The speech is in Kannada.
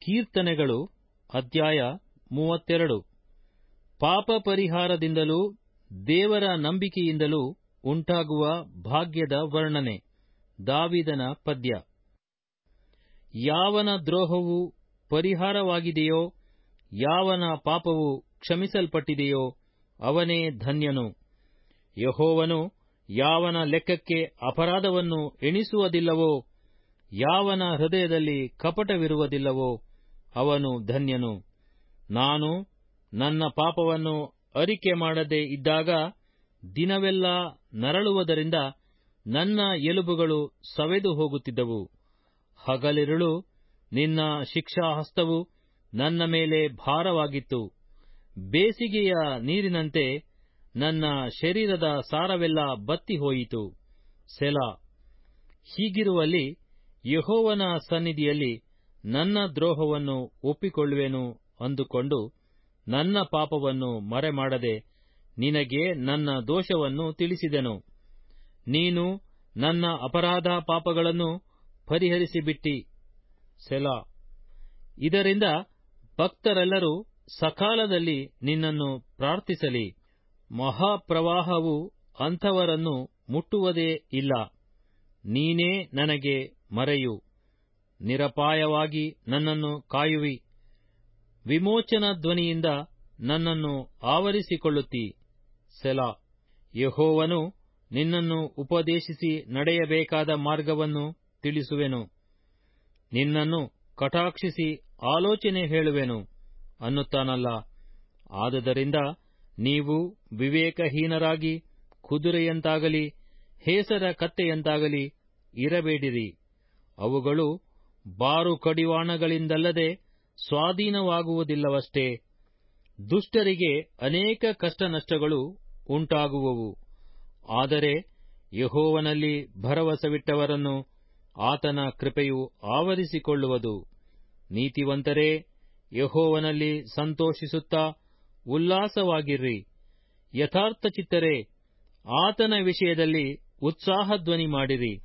ಕೀರ್ತನೆಗಳು ಅಧ್ಯಾಯ ಮೂವತ್ತೆರಡು ಪಾಪ ಪರಿಹಾರದಿಂದಲೂ ದೇವರ ನಂಬಿಕೆಯಿಂದಲೂ ಉಂಟಾಗುವ ಭಾಗ್ಯದ ವರ್ಣನೆ ದಾವಿದನ ಪದ್ಯ ಯಾವನ ದ್ರೋಹವು ಪರಿಹಾರವಾಗಿದೆಯೋ ಯಾವನ ಪಾಪವು ಕ್ಷಮಿಸಲ್ಪಟ್ಟಿದೆಯೋ ಅವನೇ ಧನ್ಯನು ಯಹೋವನು ಯಾವನ ಲೆಕ್ಕಕ್ಕೆ ಅಪರಾಧವನ್ನು ಎಣಿಸುವುದಿಲ್ಲವೋ ಯಾವನ ಹೃದಯದಲ್ಲಿ ಕಪಟವಿರುವುದಿಲ್ಲವೋ ಅವನು ಧನ್ಯನು ನಾನು ನನ್ನ ಪಾಪವನ್ನು ಅರಿಕೆ ಮಾಡದೆ ಇದ್ದಾಗ ದಿನವೆಲ್ಲ ನರಳುವುದರಿಂದ ನನ್ನ ಎಲುಬುಗಳು ಸವೆದು ಹೋಗುತ್ತಿದ್ದವು ಹಗಲಿರುಳು ನಿನ್ನ ಶಿಕ್ಷಾಹಸ್ತವು ನನ್ನ ಮೇಲೆ ಭಾರವಾಗಿತ್ತು ಬೇಸಿಗೆಯ ನೀರಿನಂತೆ ನನ್ನ ಶರೀರದ ಸಾರವೆಲ್ಲ ಬತ್ತಿ ಹೋಯಿತು ಸೆಲಾ ಹೀಗಿರುವಲ್ಲಿ ಯಹೋವನ ಸನ್ನಿಧಿಯಲ್ಲಿ ನನ್ನ ದ್ರೋಹವನ್ನು ಒಪ್ಪಿಕೊಳ್ಳುವೆನು ಅಂದುಕೊಂಡು ನನ್ನ ಪಾಪವನ್ನು ಮರೆಮಾಡದೆ ನಿನಗೆ ನನ್ನ ದೋಷವನ್ನು ತಿಳಿಸಿದೆನು ನೀನು ನನ್ನ ಅಪರಾಧ ಪಾಪಗಳನ್ನು ಪರಿಹರಿಸಿಬಿಟ್ಟಿ ಸೆಲಾ ಇದರಿಂದ ಭಕ್ತರೆಲ್ಲರೂ ಸಕಾಲದಲ್ಲಿ ನಿನ್ನನ್ನು ಪ್ರಾರ್ಥಿಸಲಿ ಮಹಾಪ್ರವಾಹವು ಅಂಥವರನ್ನು ಮುಟ್ಟುವುದೇ ಇಲ್ಲ ನೀನೇ ನನಗೆ ಮರೆಯು ನಿರಪಾಯವಾಗಿ ನನ್ನನ್ನು ಕಾಯುವಿ ವಿಮೋಚನ ಧ್ವನಿಯಿಂದ ನನ್ನನ್ನು ಆವರಿಸಿಕೊಳ್ಳುತ್ತಿ ಸೆಲಾ ಯಹೋವನು ನಿನ್ನನ್ನು ಉಪದೇಶಿಸಿ ನಡೆಯಬೇಕಾದ ಮಾರ್ಗವನ್ನು ತಿಳಿಸುವೆನು ನಿನ್ನನ್ನು ಕಟಾಕ್ಷಿಸಿ ಆಲೋಚನೆ ಹೇಳುವೆನು ಅನ್ನುತ್ತಾನಲ್ಲ ಆದುದರಿಂದ ನೀವು ವಿವೇಕಹೀನರಾಗಿ ಕುದುರೆಯಂತಾಗಲಿ ಹೇಸರ ಕತ್ತೆಯಂತಾಗಲಿ ಇರಬೇಡಿರಿ ಅವುಗಳು ಬಾರು ಕಡಿವಾಣಗಳಿಂದಲ್ಲದೆ ಸ್ವಾಧೀನವಾಗುವುದಿಲ್ಲವಷ್ಟೇ ದುಷ್ಟರಿಗೆ ಅನೇಕ ಕಷ್ಟನಷ್ಟಗಳು ಉಂಟಾಗುವವು ಆದರೆ ಯಹೋವನಲ್ಲಿ ಭರವಸವಿಟ್ಟವರನ್ನು ಆತನ ಕೃಪೆಯು ಆವರಿಸಿಕೊಳ್ಳುವುದು ನೀತಿವಂತರೇ ಯಹೋವನಲ್ಲಿ ಸಂತೋಷಿಸುತ್ತಾ ಉಲ್ಲಾಸವಾಗಿರ್ರಿ ಯಥಾರ್ಥಚಿತ್ತರೇ ಆತನ ವಿಷಯದಲ್ಲಿ ಉತ್ಸಾಹಧ್ವನಿ ಮಾಡಿರಿ